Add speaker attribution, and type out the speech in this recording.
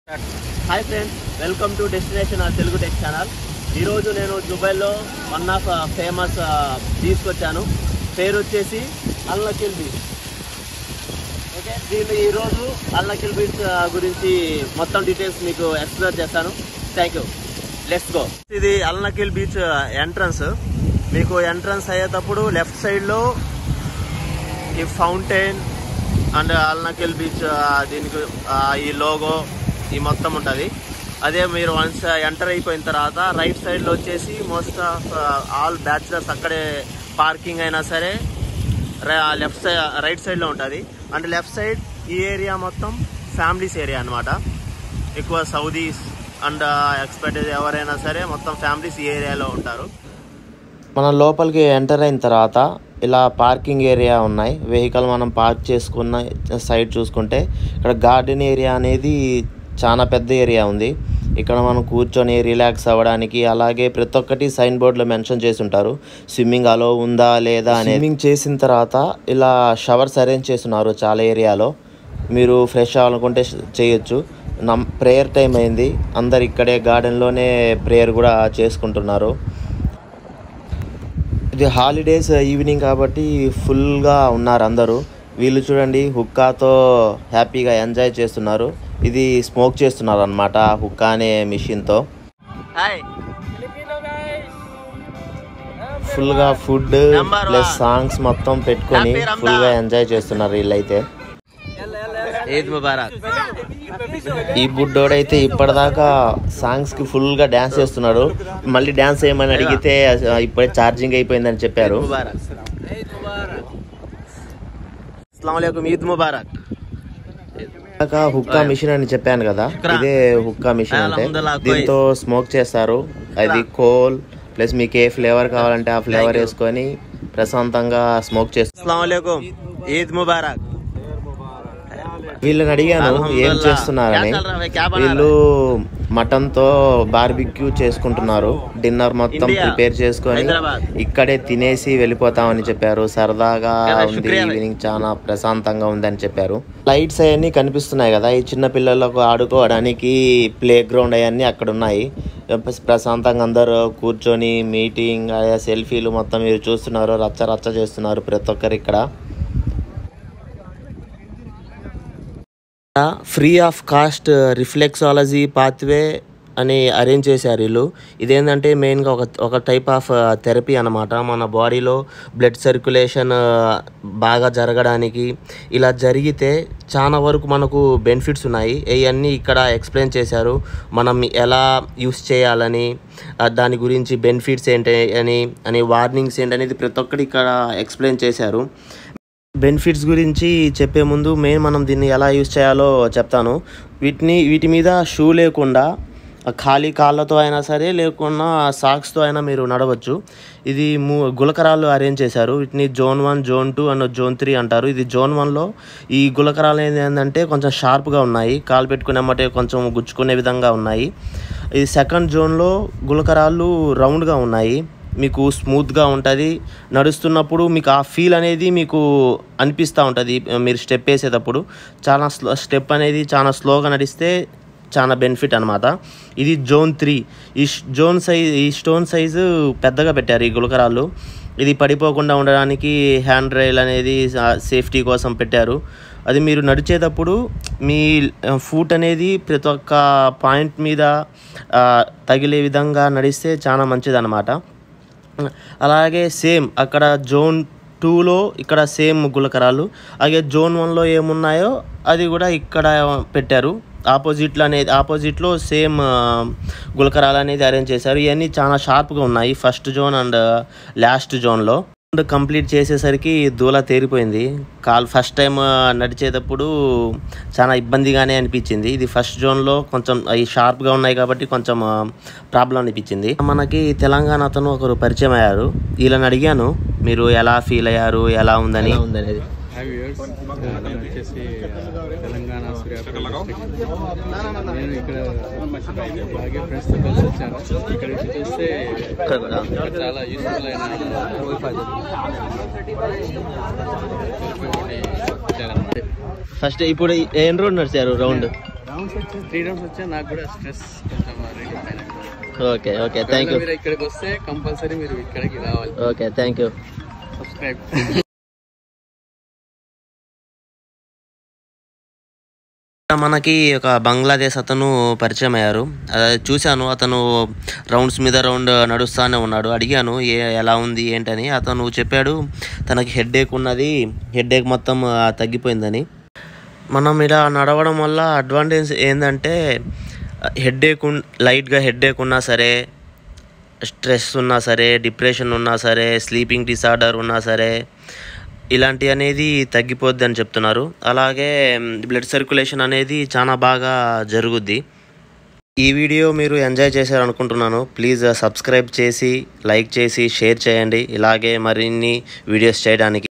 Speaker 1: Hi friends welcome to destination Telugu tech channel ఈరోజు నేను దుబాయ్లో వన్ ఆఫ్ ఫేమస్ బీచ్కి వచ్చాను పేరు వచ్చేసి అల్నకిల్ బీచ్ ఓకే దీన్ని ఈరోజు అల్నకిల్ బీచ్ గురించి మొత్తం డీటెయిల్స్ మీకు ఎక్స్ప్లెయిన్ చేస్తాను థ్యాంక్ యూ లెట్స్ గో ఇది అల్నకిల్ బీచ్ ఎంట్రన్స్ మీకు ఎంట్రన్స్ అయ్యేటప్పుడు లెఫ్ట్ సైడ్లో ఈ ఫౌంటైన్ అండ్ అల్నకిల్ బీచ్ దీనికి ఆ, ఈ లోగో ఈ మొత్తం ఉంటుంది అదే మీరు వన్స్ ఎంటర్ అయిపోయిన తర్వాత రైట్ సైడ్లో వచ్చేసి మోస్ట్ ఆఫ్ ఆల్ బ్యాచులర్స్ అక్కడే పార్కింగ్ అయినా సరే లెఫ్ట్ సైడ్ రైట్ సైడ్లో ఉంటుంది అండ్ లెఫ్ట్ సైడ్ ఈ ఏరియా మొత్తం ఫ్యామిలీస్ ఏరియా అన్నమాట ఎక్కువ సౌదీస్ అండ్ ఎక్స్పర్ట్ ఎవరైనా సరే మొత్తం ఫ్యామిలీస్ ఈ ఏరియాలో ఉంటారు
Speaker 2: మన లోపలికి ఎంటర్ అయిన తర్వాత ఇలా పార్కింగ్ ఏరియా ఉన్నాయి వెహికల్ మనం పార్క్ చేసుకున్న సైడ్ చూసుకుంటే ఇక్కడ గార్డెన్ ఏరియా అనేది చాలా పెద్ద ఏరియా ఉంది ఇక్కడ మనం కూర్చొని రిలాక్స్ అవ్వడానికి అలాగే ప్రతి ఒక్కటి సైన్ బోర్డులో మెన్షన్ చేసి ఉంటారు స్విమ్మింగ్ అలో ఉందా లేదా అని స్విమ్మింగ్ చేసిన తర్వాత ఇలా షవర్స్ అరేంజ్ చేస్తున్నారు చాలా ఏరియాలో మీరు ఫ్రెష్ అవ్వాలనుకుంటే చేయొచ్చు నమ్ ప్రేయర్ టైం అయింది అందరు ఇక్కడే గార్డెన్లోనే ప్రేయర్ కూడా చేసుకుంటున్నారు ఇది హాలిడేస్ ఈవినింగ్ కాబట్టి ఫుల్గా ఉన్నారు అందరూ వీళ్ళు చూడండి హుక్కాతో హ్యాపీగా ఎంజాయ్ చేస్తున్నారు ఇది స్మోక్ చేస్తున్నారు అనమాట హుక్కా అనే మిషన్తో
Speaker 1: హాయ్
Speaker 2: ఫుల్గా food
Speaker 1: Number
Speaker 2: plus
Speaker 1: one.
Speaker 2: Songs మొత్తం పెట్టుకొని
Speaker 1: Happy Ramadan.
Speaker 2: ఫుల్గా ఎంజాయ్ చేస్తున్నారు వీళ్ళైతే
Speaker 1: ఈద్ ముబారక్
Speaker 2: ఈ బుడ్డోడైతే ఇప్పటిదాకా సాంగ్స్ కి ఫుల్ గా డాన్స్ చేస్తున్నాడు మళ్ళీ డాన్స్ చేయమని అడిగితే "ఆ, ఇప్పుడే ఛార్జింగ్ అయిపోయిందని చెప్పారు
Speaker 1: ముబారక్ అస్సలం ఈద్ ముబారక్
Speaker 2: ఇందాక హుక్కా మిషన్ అని చెప్పాను కదా ఇదే హుక్కా మిషన్ అంటే
Speaker 1: అల్హమ్దుల్లా, కోయి.
Speaker 2: దీంతో స్మోక్ చేస్తారు అది కోల్ ప్లస్ మీకు ఏ ఫ్లేవర్ కావాలంటే ఆ ఫ్లేవర్ వేసుకొని ప్రశాంతంగా స్మోక్ చేస్తారు
Speaker 1: అస్సలం ఈద్ ముబారక్
Speaker 2: వీళ్ళని అడిగాను ఏం
Speaker 1: అల్హమ్దుల్లా.
Speaker 2: చేస్తున్నారని
Speaker 1: క్యా చల్ రహా హై, క్యా బనా
Speaker 2: వీళ్ళు మటన్ తో బార్బిక్యూ చేసుకుంటున్నారు డిన్నర్ మొత్తం
Speaker 1: ఇండియా,
Speaker 2: ప్రిపేర్ చేసుకొని
Speaker 1: హైదరాబాద్.
Speaker 2: ఇక్కడే తినేసి వెళ్ళిపోతామని చెప్పారు సరదాగా
Speaker 1: కదా,
Speaker 2: ఉంది
Speaker 1: శుక్రియా భాయ్.
Speaker 2: ఈవినింగ్ చాలా ప్రశాంతంగా ఉందని చెప్పారు లైట్స్ అవన్నీ కనిపిస్తున్నాయి కదా ఈ చిన్న పిల్లలకు ఆడుకోవడానికి ప్లే గ్రౌండ్ అవన్నీ అక్కడ ఉన్నాయి ప్రశాంతంగా అందరూ కూర్చొని మీటింగ్ సెల్ఫీలు మొత్తం మీరు చూస్తున్నారు రచ్చ రచ్చ చేస్తున్నారు ప్రతి ఒక్కరు ఇక్కడ free of cost reflexology pathway అని అరేంజ్ చేశారు వీళ్ళు ఇదేంటంటే మెయిన్గా ఒక ఒక టైప్ ఆఫ్ థెరపీ అనమాట మన బాడీలో బ్లడ్ సర్క్యులేషన్ బాగా జరగడానికి ఇలా జరిగితే చాలా వరకు మనకు బెనిఫిట్స్ ఉన్నాయి ఇవన్నీ ఇక్కడ ఎక్స్ప్లెయిన్ చేశారు మనం ఎలా యూస్ చేయాలని ఆ, దాని గురించి బెనిఫిట్స్ ఏంటి అని అని వార్నింగ్స్ ఏంటి అనేది ప్రతి ఒక్కటి ఇక్కడ ఎక్స్ప్లెయిన్ చేశారు బెనిఫిట్స్ గురించి చెప్పే ముందు మెయిన్ మనం దీన్ని ఎలా యూస్ చేయాలో చెప్తాను వీటిని వీటి మీద షూ లేకుండా ఆ ఖాళీ కాళ్ళతో అయినా సరే లేకున్నా సాక్స్తో అయినా మీరు నడవచ్చు ఇది మూ గులకరాలు అరేంజ్ చేశారు వీటిని zone one zone two and zone three అంటారు ఇది జోన్ వన్లో ఈ గులకరాలు ఏంటంటే కొంచెం షార్ప్గా ఉన్నాయి కాలు పెట్టుకునేమంటే కొంచెం గుచ్చుకునే విధంగా ఉన్నాయి ఇది సెకండ్ జోన్లో గులకరాళ్ళు రౌండ్గా ఉన్నాయి మీకు స్మూత్గా ఉంటుంది నడుస్తున్నప్పుడు మీకు ఆ ఫీల్ అనేది మీకు అనిపిస్తూ ఉంటుంది మీరు స్టెప్ వేసేటప్పుడు చాలా స్లో స్టెప్ అనేది చాలా స్లోగా నడిస్తే చాలా బెనిఫిట్ అనమాట ఇది జోన్ త్రీ ఈ ష్- జోన్ సైజ్ ఈ స్టోన్ సైజు పెద్దగా పెట్టారు ఈ గులకరాళ్ళు ఇది పడిపోకుండా ఉండడానికి హ్యాండ్ రైల్ అనేది సేఫ్టీ కోసం పెట్టారు అది మీరు నడిచేటప్పుడు మీ ఫూట్ అనేది ప్రతి ఒక్క పాయింట్ మీద ఆ, తగిలే విధంగా నడిస్తే చాలా మంచిదన్నమాట అలాగే సేమ్ అక్కడ జోన్ టూలో ఇక్కడ సేమ్ గులకరాలు అలాగే జోన్ వన్లో ఏమున్నాయో అది కూడా ఇక్కడ పెట్టారు ఆపోజిట్లో అనేది ఆపోజిట్లో సేమ్ గులకరాలు అనేది అరేంజ్ చేశారు ఇవన్నీ చాలా షార్ప్గా ఉన్నాయి ఫస్ట్ జోన్ అండ్ లాస్ట్ జోన్లో కంప్లీట్ చేసేసరికి దూల తేరిపోయింది కాల్ ఫస్ట్ టైం నడిచేటప్పుడు చాలా ఇబ్బందిగానే అనిపించింది ఇది ఫస్ట్ జోన్లో కొంచెం అవి షార్ప్గా ఉన్నాయి కాబట్టి కొంచెం ప్రాబ్లం అనిపించింది మనకి తెలంగాణ అతను ఒకరు పరిచయం అయ్యారు వీళ్ళని అడిగాను మీరు ఎలా ఫీల్ అయ్యారు ఎలా ఉందని
Speaker 1: ఉందనేది
Speaker 3: హాయ్ వ్యూవర్స్ నేను వచ్చేసి తెలంగాణ సూర్యాపేట డిస్ట్రిక్ట్ నేను ఇక్కడ అలాగే ఫ్రెండ్స్తో కలిసి వచ్చాను ఇక్కడ వచ్చి చూస్తే
Speaker 1: ఇక్కడ కూడా
Speaker 3: ఇక్కడ చాలా యూస్ఫుల్ అయిన ఒకటి ఇచ్చారన్నమాట
Speaker 1: ఫస్ట్ ఇప్పుడు ఏం రోడ్ నడిచారు రౌండ్
Speaker 3: రౌండ్స్ వచ్చి త్రీ రౌండ్స్ వచ్చా నాకు కూడా స్ట్రెస్ కొంచెం రిలీఫ్ అయినట్టు
Speaker 1: ఓకే ఓకే థ్యాంక్ యూ
Speaker 3: మీరు ఇక్కడికి వస్తే కంపల్సరీ మీరు ఇక్కడికి రావాలి
Speaker 1: ఓకే థ్యాంక్ యూ
Speaker 3: సబ్స్క్రైబ్
Speaker 2: మనకి ఒక బంగ్లాదేశ్ అతను పరిచయం అయ్యారు అది చూశాను అతను రౌండ్స్ మీద రౌండ్ నడుస్తూనే ఉన్నాడు అడిగాను ఏ ఎలా ఉంది ఏంటని అతను చెప్పాడు తనకి హెడ్ఏక్ ఉన్నది హెడ్ఏక్ మొత్తం ఆ, తగ్గిపోయిందని మనం ఇలా నడవడం వల్ల అడ్వాంటేజ్ ఏంటంటే హెడ్ఏక్ లైట్గా హెడ్ఏక్ ఉన్నా సరే స్ట్రెస్ ఉన్నా సరే డిప్రెషన్ ఉన్నా సరే స్లీపింగ్ డిసార్డర్ ఉన్నా సరే ఇలాంటి అనేది తగ్గిపోద్ది అని చెప్తున్నారు అలాగే బ్లడ్ సర్క్యులేషన్ అనేది చాలా బాగా జరుగుద్ది ఈ వీడియో మీరు ఎంజాయ్ చేశారు అనుకుంటున్నాను ప్లీజ్ సబ్స్క్రైబ్ చేసి లైక్ చేసి షేర్ చేయండి ఇలాగే మరిన్ని వీడియోస్ చేయడానికి